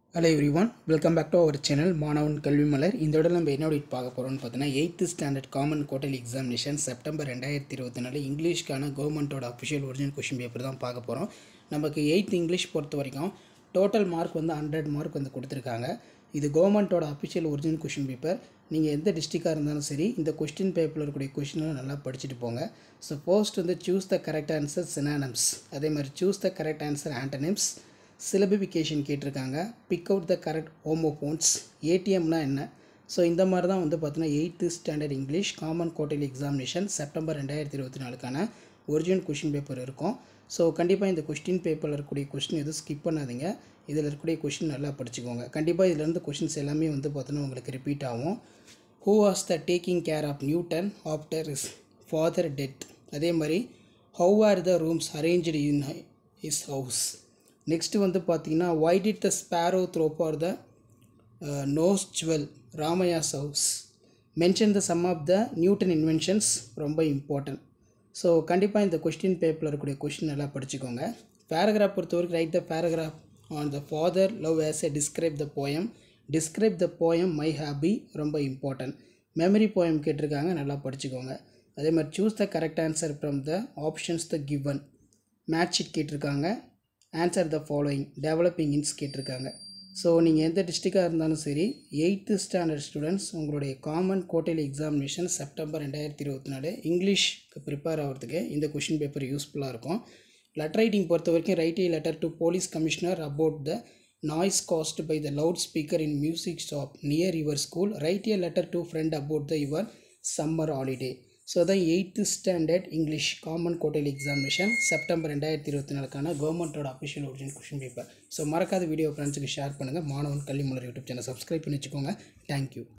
hello everyone welcome back to our channel Maanavan Kalvi மலர் இந்த இடம் நம்ம என்ன audit பார்க்க போகிறோம்னு பார்த்தீங்கன்னா எயித்து ஸ்டாண்டர்ட் காமன் கோட்டல் எக்ஸாமினேஷன் செப்டம்பர் ரெண்டாயிரத்தி இருபத்தி நாலு இங்கிலீஷ்க்கான கவர்மெண்ட்டோட அஃபிஷியல் ஒரிஜினல் கொஷின் பேப்பர் தான் பார்க்க போகிறோம் நமக்கு எயித் இங்கிலீஷ் பொறுத்த வரைக்கும் டோட்டல் மார்க் வந்து ஹண்ட்ரட் மார்க் வந்து கொடுத்துருக்காங்க இது கவர்மெண்ட்டோட அஃபிஷியல் ஒரிஜினல் கொஷின் பேப்பர் நீங்கள் எந்த டிஸ்ட்ரிக்டாக இருந்தாலும் சரி இந்த கொஸ்டின் பேப்பரில் இருக்கக்கூடிய கொஷின்லாம் நல்லா படிச்சுட்டு போங்க ஸோ ஃபர்ஸ்ட் வந்து choose the correct answer synonyms அதே மாதிரி choose the correct answer antonyms syllabification கேட்டிருக்காங்க pick out the correct homophones ஏடிஎம்னா என்ன ஸோ இந்த மாதிரி தான் வந்து பார்த்தீங்கன்னா எயித்து ஸ்டாண்டர்ட் இங்கிலீஷ் காமன் கோட்டல் எக்ஸாமினேஷன் செப்டம்பர் ரெண்டாயிரத்தி இருபத்தி நாலுக்கான ஒரிஜினல் கொஷின் பேப்பர் இருக்கும் ஸோ கண்டிப்பாக இந்த கொஸ்டின் பேப்பரில் இருக்கக்கூடிய கொஸ்டின் எதுவும் ஸ்கிப் பண்ணாதீங்க இதில் இருக்கக்கூடிய கொஷின் நல்லா படிச்சுக்கோங்க கண்டிப்பாக இதிலேருந்து கொஷின்ஸ் எல்லாமே வந்து பார்த்தீங்கன்னா உங்களுக்கு ரிப்பீட் ஆகும் who was the taking care of Newton after his father death அதே மாதிரி how are the rooms arrange in his house next வந்து பார்த்தீங்கன்னா why did the sparrow throw for the nose jewel Ramaiah's house mention the some of the Newton inventions ரொம்ப important so கண்டிப்பாக இந்த question பேப்பரில் இருக்கக்கூடிய question நல்லா படிச்சுக்கோங்க பேராகிராஃப் பொறுத்த வரைக்கும் write the paragraph on the father love as a describe the poem describe the poem my hobby ரொம்ப இம்பார்ட்டன்ட் மெமரி போயம் கேட்டிருக்காங்க நல்லா படிச்சுக்கோங்க அதே மாதிரி choose the correct answer from the options the given match sheet கேட்டிருக்காங்க answer the following developing hints கேட்டிருக்காங்க so நீங்கள் எந்த டிஸ்ட்ரிக்டாக இருந்தாலும் சரி எயித்து ஸ்டாண்டர்ட் ஸ்டூடெண்ட்ஸ் உங்களுடைய காமன் கோட்டையில் எக்ஸாமினேஷன் செப்டம்பர் ரெண்டாயிரத்தி இருபத்தி நாலு இங்கிலீஷ்க்கு ப்ரிப்பேர் ஆகிறதுக்கு இந்த கொஷின் பேப்பர் யூஸ்ஃபுல்லாக இருக்கும் லெட்டர் ரைட்டிங் பொறுத்த வரைக்கும் write a letter to police commissioner about the noise caused by the loudspeaker in music shop near your school write a letter to friend about the your summer holiday so தான் eighth standard English common கோட்டையில் examination September ரெண்டாயிரத்தி இருபத்தி நாலுக்கான கவர்மெண்ட்டோட official original question paper so மறக்காத video ஃப்ரெண்ட்ஸுக்கு share பண்ணுங்கள் மாணவன் கல்வி மலர் YouTube channel subscribe பண்ணி வச்சுக்கோங்க தேங்க்யூ